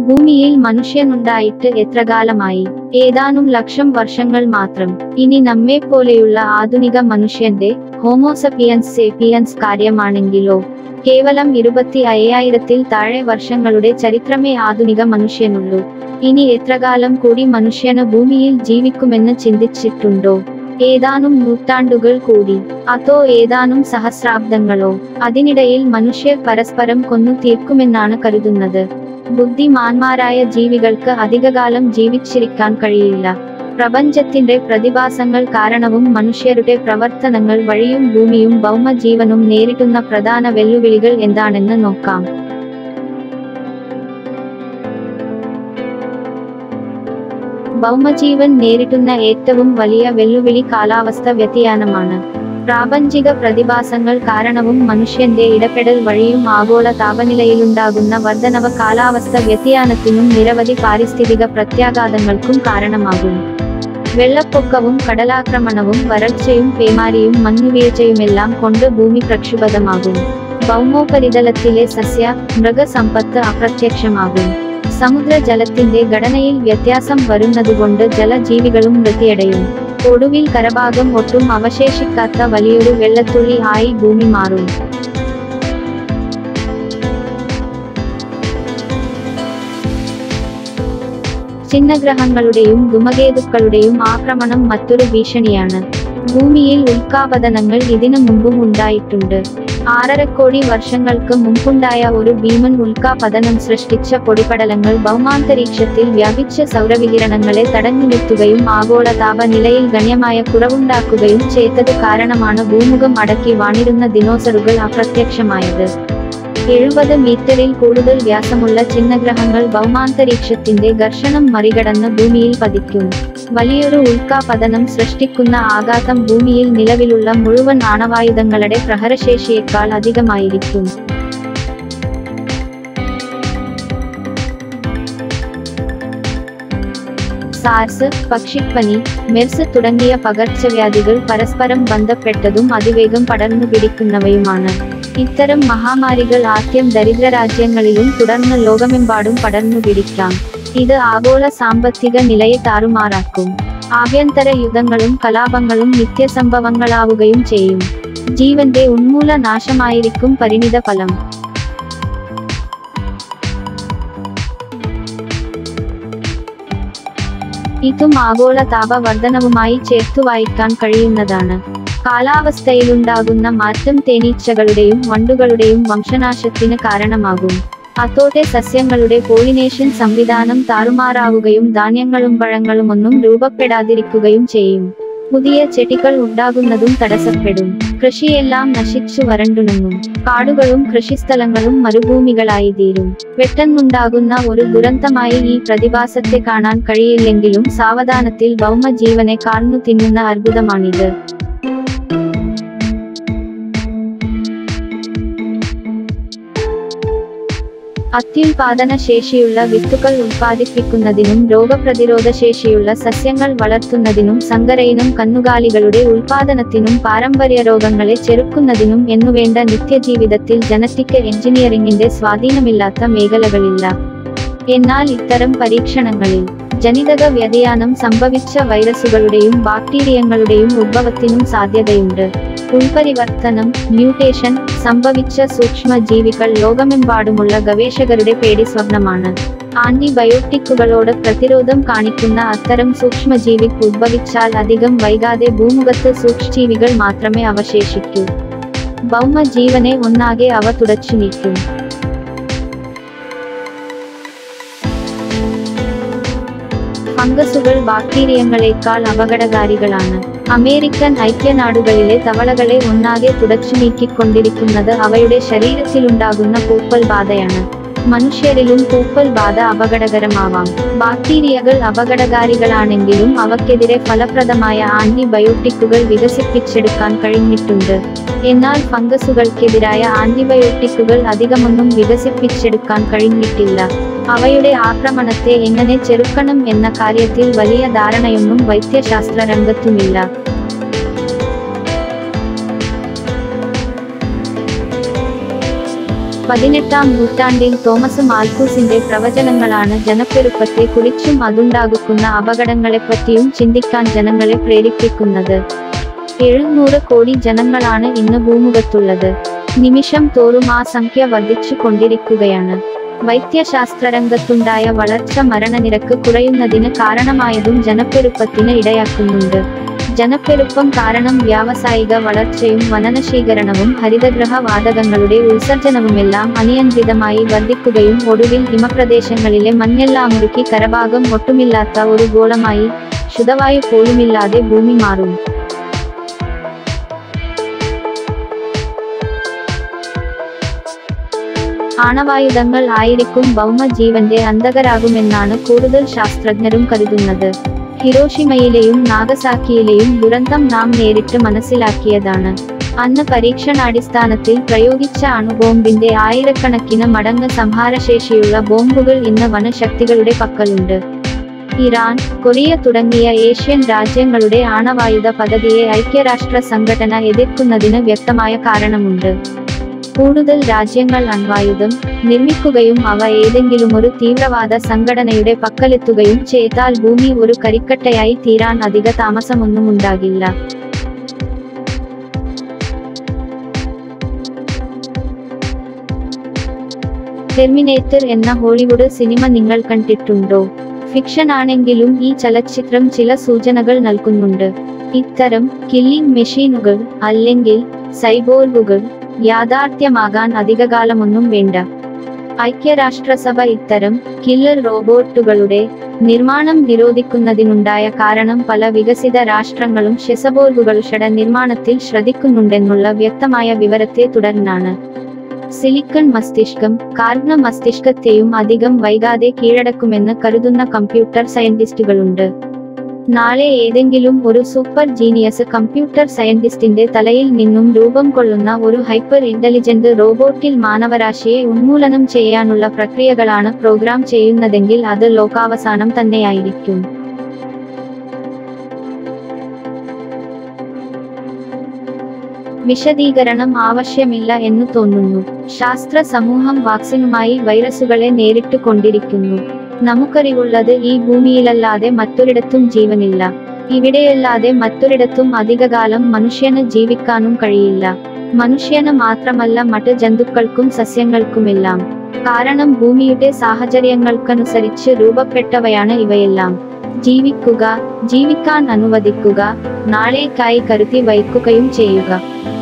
ഭൂമിയിൽ മനുഷ്യനുണ്ടായിട്ട് എത്ര കാലമായി ഏതാനും ലക്ഷം വർഷങ്ങൾ മാത്രം ഇനി നമ്മെപ്പോലെയുള്ള ആധുനിക മനുഷ്യന്റെ ഹോമോസപ്പിയൻസ് സേപ്പിയൻസ് കാര്യമാണെങ്കിലോ കേവലം ഇരുപത്തി അയ്യായിരത്തിൽ താഴെ വർഷങ്ങളുടെ ചരിത്രമേ ആധുനിക മനുഷ്യനുള്ളൂ ഇനി എത്രകാലം കൂടി മനുഷ്യന് ഭൂമിയിൽ ജീവിക്കുമെന്ന് ചിന്തിച്ചിട്ടുണ്ടോ ഏതാനും നൂറ്റാണ്ടുകൾ കൂടി അതോ ഏതാനും സഹസ്രാബ്ദങ്ങളോ അതിനിടയിൽ മനുഷ്യർ പരസ്പരം കൊന്നു തീർക്കുമെന്നാണ് കരുതുന്നത് ബുദ്ധിമാന്മാരായ ജീവികൾക്ക് അധികകാലം ജീവിച്ചിരിക്കാൻ കഴിയില്ല പ്രപഞ്ചത്തിന്റെ പ്രതിഭാസങ്ങൾ കാരണവും മനുഷ്യരുടെ പ്രവർത്തനങ്ങൾ വഴിയും ഭൂമിയും ഭൗമജീവനും നേരിടുന്ന പ്രധാന വെല്ലുവിളികൾ എന്താണെന്ന് നോക്കാം ഭൗമജീവൻ നേരിടുന്ന ഏറ്റവും വലിയ വെല്ലുവിളി കാലാവസ്ഥ വ്യതിയാനമാണ് പ്രാപഞ്ചിക പ്രതിഭാസങ്ങൾ കാരണവും മനുഷ്യന്റെ ഇടപെടൽ വഴിയും ആഗോള താപനിലയിലുണ്ടാകുന്ന വർധനവ് കാലാവസ്ഥ വ്യതിയാനത്തിനും നിരവധി പാരിസ്ഥിതിക പ്രത്യാഘാതങ്ങൾക്കും കാരണമാകും വെള്ളപ്പൊക്കവും കടലാക്രമണവും വരൾച്ചയും പേമാരിയും മഞ്ഞുവീഴ്ചയുമെല്ലാം കൊണ്ട് ഭൂമി പ്രക്ഷുബ്ധമാകും ഭൗമോപരിതലത്തിലെ സസ്യ മൃഗസമ്പത്ത് അപ്രത്യക്ഷമാകും സമുദ്രജലത്തിന്റെ ഘടനയിൽ വ്യത്യാസം വരുന്നതുകൊണ്ട് ജലജീവികളും മൃതിയടയും ഒടുവിൽ കരഭാഗം ഒട്ടും അവശേഷിക്കാത്ത വലിയൊരു വെള്ളത്തുള്ളി ആയി ഭൂമി മാറും ചിഹ്നഗ്രഹങ്ങളുടെയും ധുമകേതുക്കളുടെയും ആക്രമണം മറ്റൊരു ഭീഷണിയാണ് ഭൂമിയിൽ ഉൽക്കാപതനങ്ങൾ ഇതിനു മുമ്പും ഉണ്ടായിട്ടുണ്ട് ആറര കോടി വർഷങ്ങൾക്ക് മുമ്പുണ്ടായ ഒരു ഭീമൻ ഉൽക്കാപതനം സൃഷ്ടിച്ച പൊടിപടലങ്ങൾ ഭൗമാന്തരീക്ഷത്തിൽ വ്യാപിച്ച സൗരവികിരണങ്ങളെ തടഞ്ഞു നിർത്തുകയും ആഗോള താപനിലയിൽ ഗണ്യമായ കുറവുണ്ടാക്കുകയും ചെയ്തത് കാരണമാണ് ഭൂമുഖം അടക്കി വാണിരുന്ന ദിനോസറുകൾ അപ്രത്യക്ഷമായത് എഴുപത് മീറ്ററിൽ കൂടുതൽ വ്യാസമുള്ള ചിഹ്നഗ്രഹങ്ങൾ ഭൗമാന്തരീക്ഷത്തിന്റെ ഘർഷണം മറികടന്ന് ഭൂമിയിൽ പതിക്കും വലിയൊരു ഉൽക്കാപതനം സൃഷ്ടിക്കുന്ന ആഘാതം ഭൂമിയിൽ നിലവിലുള്ള മുഴുവൻ ആണവായുധങ്ങളുടെ പ്രഹരശേഷിയേക്കാൾ അധികമായിരിക്കും സാർസ് പക്ഷിപ്പനി മെർസ് തുടങ്ങിയ പകർച്ചവ്യാധികൾ പരസ്പരം ബന്ധപ്പെട്ടതും അതിവേഗം പടർന്നു പിടിക്കുന്നവയുമാണ് ഇത്തരം മഹാമാരികൾ ആദ്യം ദരിദ്ര രാജ്യങ്ങളിലും തുടർന്ന് ലോകമെമ്പാടും പടർന്നു പിടിക്കാം ഇത് ആഗോള സാമ്പത്തിക നിലയെ താറുമാറാക്കും ആഭ്യന്തര യുദ്ധങ്ങളും കലാപങ്ങളും നിത്യസംഭവങ്ങളാവുകയും ചെയ്യും ജീവന്റെ ഉന്മൂല നാശമായിരിക്കും പരിണിത ഫലം ഇതും ആഗോള താപവർദ്ധനവുമായി ചേർത്തു വായിക്കാൻ കഴിയുന്നതാണ് കാലാവസ്ഥയിലുണ്ടാകുന്ന മാറ്റം തേനീച്ചകളുടെയും വണ്ടുകളുടെയും വംശനാശത്തിന് കാരണമാകും അതോടെ സസ്യങ്ങളുടെ പോളിനേഷൻ സംവിധാനം താറുമാറാവുകയും ധാന്യങ്ങളും പഴങ്ങളും ഒന്നും രൂപപ്പെടാതിരിക്കുകയും ചെയ്യും പുതിയ ചെടികൾ ഉണ്ടാകുന്നതും തടസ്സപ്പെടും കൃഷിയെല്ലാം നശിച്ചു വരണ്ടുണങ്ങും കാടുകളും കൃഷിസ്ഥലങ്ങളും മരുഭൂമികളായി തീരും പെട്ടെന്നുണ്ടാകുന്ന ഒരു ദുരന്തമായി ഈ പ്രതിഭാസത്തെ കാണാൻ കഴിയില്ലെങ്കിലും സാവധാനത്തിൽ ഭൗമജീവനെ കാർന്നു തിന്നുന്ന അത്ഭുതമാണിത് അത്യുൽപാദന ശേഷിയുള്ള വിത്തുകൾ ഉൽപ്പാദിപ്പിക്കുന്നതിനും രോഗപ്രതിരോധ ശേഷിയുള്ള സസ്യങ്ങൾ വളർത്തുന്നതിനും സങ്കരയിനം കന്നുകാലികളുടെ ഉൽപാദനത്തിനും പാരമ്പര്യ രോഗങ്ങളെ ചെറുക്കുന്നതിനും എന്നുവേണ്ട നിത്യജീവിതത്തിൽ ജനറ്റിക് എഞ്ചിനീയറിംഗിന്റെ സ്വാധീനമില്ലാത്ത മേഖലകളില്ല എന്നാൽ ഇത്തരം പരീക്ഷണങ്ങളിൽ ജനിതക വ്യതിയാനം സംഭവിച്ച വൈറസുകളുടെയും ബാക്ടീരിയങ്ങളുടെയും ഉദ്ഭവത്തിനും സാധ്യതയുണ്ട് ഉൾപരിവർത്തനം മ്യൂട്ടേഷൻ സംഭവിച്ച സൂക്ഷ്മജീവികൾ ലോകമെമ്പാടുമുള്ള ഗവേഷകരുടെ പേടി സ്വപ്നമാണ് ആന്റിബയോട്ടിക്കുകളോട് പ്രതിരോധം കാണിക്കുന്ന അത്തരം സൂക്ഷ്മജീവി ഉദ്ഭവിച്ചാൽ അധികം വൈകാതെ ഭൂമുഖത്ത് സൂക്ഷ്മജീവികൾ മാത്രമേ അവശേഷിക്കൂ ഭൗമജീവനെ ഒന്നാകെ അവ തുടച്ചു നീക്കും ഫംഗസുകൾ ബാക്ടീരിയങ്ങളെക്കാൾ അപകടകാരികളാണ് അമേരിക്കൻ ഐക്യനാടുകളിലെ തവളകളെ ഒന്നാകെ തുടച്ചു നീക്കിക്കൊണ്ടിരിക്കുന്നത് അവയുടെ ശരീരത്തിലുണ്ടാകുന്ന പൂപ്പൽ ബാധയാണ് മനുഷ്യരിലും പൂപ്പൽ ബാധ അപകടകരമാവാം ബാക്ടീരിയകൾ അപകടകാരികളാണെങ്കിലും അവക്കെതിരെ ഫലപ്രദമായ ആന്റിബയോട്ടിക്കുകൾ വികസിപ്പിച്ചെടുക്കാൻ കഴിഞ്ഞിട്ടുണ്ട് എന്നാൽ ഫംഗസുകൾക്കെതിരായ ആന്റിബയോട്ടിക്കുകൾ അധികമൊന്നും വികസിപ്പിച്ചെടുക്കാൻ കഴിഞ്ഞിട്ടില്ല അവയുടെ ആക്രമണത്തെ എങ്ങനെ ചെറുക്കണം എന്ന കാര്യത്തിൽ വലിയ ധാരണയൊന്നും വൈദ്യശാസ്ത്ര രംഗത്തുമില്ല പതിനെട്ടാം നൂറ്റാണ്ടിൽ തോമസ് മാൽക്കൂസിന്റെ പ്രവചനങ്ങളാണ് ജനപ്പെരുപ്പത്തെ കുറിച്ചും അതുണ്ടാകുന്ന അപകടങ്ങളെപ്പറ്റിയും ചിന്തിക്കാൻ ജനങ്ങളെ പ്രേരിപ്പിക്കുന്നത് എഴുന്നൂറ് കോടി ജനങ്ങളാണ് ഇന്ന് ഭൂമുഖത്തുള്ളത് നിമിഷം തോറും ആ സംഖ്യ വർദ്ധിച്ചു കൊണ്ടിരിക്കുകയാണ് വൈദ്യശാസ്ത്രരംഗത്തുണ്ടായ വളർച്ച മരണനിരക്ക് കുറയുന്നതിന് കാരണമായതും ജനപ്പെരുപ്പത്തിന് ഇടയാക്കുന്നുണ്ട് ജനപ്പെരുപ്പം കാരണം വ്യാവസായിക വളർച്ചയും വനനശീകരണവും ഹരിതഗ്രഹ വാതകങ്ങളുടെ ഉത്സർജനവുമെല്ലാം അനിയന്ത്രിതമായി വർദ്ധിക്കുകയും ഒടുവിൽ ഹിമപ്രദേശങ്ങളിലെ മഞ്ഞെല്ലാം മുറുക്കി കരഭാഗം ഒട്ടുമില്ലാത്ത ഒരു ഗോളമായി ശുദ്ധവായു പോലുമില്ലാതെ ഭൂമി മാറും ആണവായുധങ്ങൾ ആയിരിക്കും ഭൗമജീവന്റെ അന്ധകരാകുമെന്നാണ് കൂടുതൽ ശാസ്ത്രജ്ഞരും കരുതുന്നത് ഹിരോഷിമയിലെയും നാഗസാക്കിയിലെയും ദുരന്തം നാം നേരിട്ട് മനസ്സിലാക്കിയതാണ് അന്ന് പരീക്ഷണാടിസ്ഥാനത്തിൽ പ്രയോഗിച്ച അണുബോംബിന്റെ ആയിരക്കണക്കിന് മടങ്ങ് സംഹാരശേഷിയുള്ള ബോംബുകൾ ഇന്ന് വനശക്തികളുടെ പക്കലുണ്ട് ഇറാൻ കൊറിയ തുടങ്ങിയ ഏഷ്യൻ രാജ്യങ്ങളുടെ ആണവായുധ പദ്ധതിയെ ഐക്യരാഷ്ട്ര സംഘടന എതിർക്കുന്നതിന് വ്യക്തമായ കാരണമുണ്ട് കൂടുതൽ രാജ്യങ്ങൾ അണ്വായുധം നിർമ്മിക്കുകയും അവ ഏതെങ്കിലുമൊരു തീവ്രവാദ സംഘടനയുടെ പക്കലെത്തുകയും ചെയ്താൽ ഭൂമി ഒരു കരിക്കട്ടയായി തീരാൻ അധിക താമസമൊന്നും ഉണ്ടാകില്ല ടെർമിനേറ്റർ എന്ന ഹോളിവുഡ് സിനിമ നിങ്ങൾ കണ്ടിട്ടുണ്ടോ ഫിക്ഷൻ ആണെങ്കിലും ഈ ചലച്ചിത്രം ചില സൂചനകൾ നൽകുന്നുണ്ട് ഇത്തരം കില്ലിംഗ് മെഷീനുകൾ അല്ലെങ്കിൽ സൈബോർഗുകൾ യാഥാർത്ഥ്യമാകാൻ അധികകാലമൊന്നും വേണ്ട ഐക്യരാഷ്ട്രസഭ ഇത്തരം കില്ലർ റോബോട്ടുകളുടെ നിർമ്മാണം നിരോധിക്കുന്നതിനുണ്ടായ കാരണം പല വികസിത രാഷ്ട്രങ്ങളും ഷെസബോർഗുകളുടെ നിർമ്മാണത്തിൽ ശ്രദ്ധിക്കുന്നുണ്ടെന്നുള്ള വ്യക്തമായ വിവരത്തെ തുടർന്നാണ് സിലിക്കൺ മസ്തിഷ്കം കാർഗ്ന മസ്തിഷ്കത്തെയും അധികം വൈകാതെ കീഴടക്കുമെന്ന് കരുതുന്ന കമ്പ്യൂട്ടർ സയന്റിസ്റ്റുകളുണ്ട് നാളെ ഏതെങ്കിലും ഒരു സൂപ്പർ ജീനിയസ് കമ്പ്യൂട്ടർ സയന്റിസ്റ്റിന്റെ തലയിൽ നിന്നും രൂപം കൊള്ളുന്ന ഒരു ഹൈപ്പർ ഇന്റലിജന്റ് റോബോട്ടിൽ മാനവരാശിയെ ഉന്മൂലനം ചെയ്യാനുള്ള പ്രക്രിയകളാണ് പ്രോഗ്രാം ചെയ്യുന്നതെങ്കിൽ അത് ലോകാവസാനം തന്നെയായിരിക്കും വിശദീകരണം ആവശ്യമില്ല എന്ന് തോന്നുന്നു ശാസ്ത്ര സമൂഹം വാക്സിനുമായി വൈറസുകളെ നേരിട്ട് കൊണ്ടിരിക്കുന്നു നമുക്കറിവുള്ളത് ഈ ഭൂമിയിലല്ലാതെ മറ്റൊരിടത്തും ജീവനില്ല ഇവിടെയല്ലാതെ മറ്റൊരിടത്തും അധികകാലം മനുഷ്യന് ജീവിക്കാനും കഴിയില്ല മനുഷ്യന് മാത്രമല്ല മറ്റ് ജന്തുക്കൾക്കും സസ്യങ്ങൾക്കുമെല്ലാം കാരണം ഭൂമിയുടെ സാഹചര്യങ്ങൾക്കനുസരിച്ച് രൂപപ്പെട്ടവയാണ് ഇവയെല്ലാം ജീവിക്കുക ജീവിക്കാൻ അനുവദിക്കുക നാളേക്കായി കരുതി വയ്ക്കുകയും ചെയ്യുക